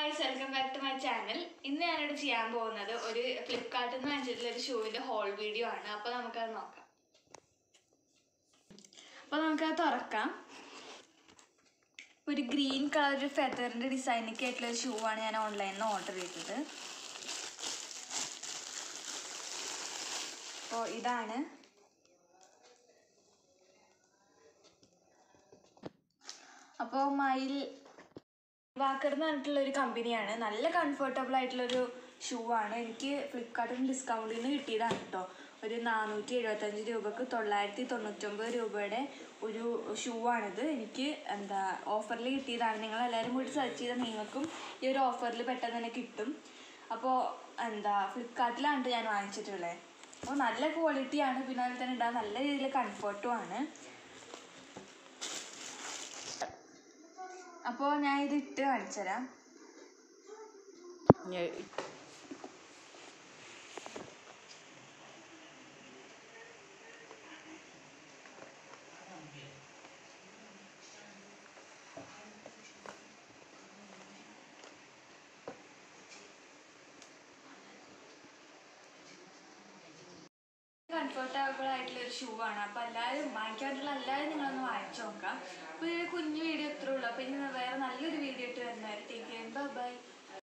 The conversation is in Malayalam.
hi welcome back to my channel ഇന്ന് ഞാനിവിടെ ചെയ്യാൻ പോകുന്നത് ഒരു ഫ്ലിപ്കാർട്ടിൽ നിന്ന് വാങ്ങിച്ചിട്ടുള്ള ഒരു ഷൂവിന്റെ ഹോൾ വീഡിയോ ആണ് അപ്പോൾ നമുക്കത് നോക്കാം അപ്പോൾ നമുക്കത് തുറക്കാം ഒരു ഗ്രീൻ കളർ ഒരു ഫെദറിന്റെ ഡിസൈനൊക്കെ ആയിട്ടുള്ള ഒരു ഷൂ ആണ് ഞാൻ ഓൺലൈനിൽ നിന്ന് ഓർഡർ ചെയ്തത് അപ്പോൾ ഇതാണ് അപ്പോൾ മയിൽ വാക്കർ എന്ന് പറഞ്ഞിട്ടുള്ള ഒരു കമ്പനിയാണ് നല്ല കംഫർട്ടബിൾ ആയിട്ടുള്ളൊരു ഷൂ ആണ് എനിക്ക് ഫ്ലിപ്കാർട്ടിൽ നിന്ന് ഡിസ്കൗണ്ടിൽ നിന്ന് കിട്ടിയതാണ് കേട്ടോ ഒരു നാനൂറ്റി എഴുപത്തഞ്ച് രൂപക്ക് തൊള്ളായിരത്തി തൊണ്ണൂറ്റൊമ്പത് രൂപയുടെ ഒരു ഷൂ ആണിത് എനിക്ക് എന്താ ഓഫറിൽ കിട്ടിയതാണ് നിങ്ങൾ എല്ലാവരും കൂടി സെർച്ച് ചെയ്താൽ നിങ്ങൾക്കും ഈ ഒരു ഓഫറിൽ പെട്ടെന്ന് തന്നെ കിട്ടും അപ്പോൾ എന്താ ഫ്ലിപ്കാർട്ടിലാണ് ഞാൻ വാങ്ങിച്ചിട്ടുള്ളത് അപ്പോൾ നല്ല ക്വാളിറ്റിയാണ് പിന്നെ അതിൽ തന്നെ ഇടാൻ നല്ല രീതിയിൽ കംഫർട്ടും ആണ് അപ്പോൾ ഞാൻ ഇത് ഇട്ട് കാണിച്ചു തരാം കംഫർട്ടബിൾ ആയിട്ടുള്ള ഒരു ഷൂ ആണ് അപ്പോൾ എല്ലാവരും വാങ്ങിക്കാനുള്ള എല്ലാവരും നിങ്ങളൊന്ന് വാങ്ങിച്ചു നോക്കാം അപ്പോൾ ഈ കുഞ്ഞു വീഡിയോ ഇത്രേ ഉള്ളൂ അപ്പോൾ ഇനി വേറെ നല്ലൊരു വീഡിയോ ഇട്ട് വരുന്നവരെ ടേക്ക് ബൈ ബൈ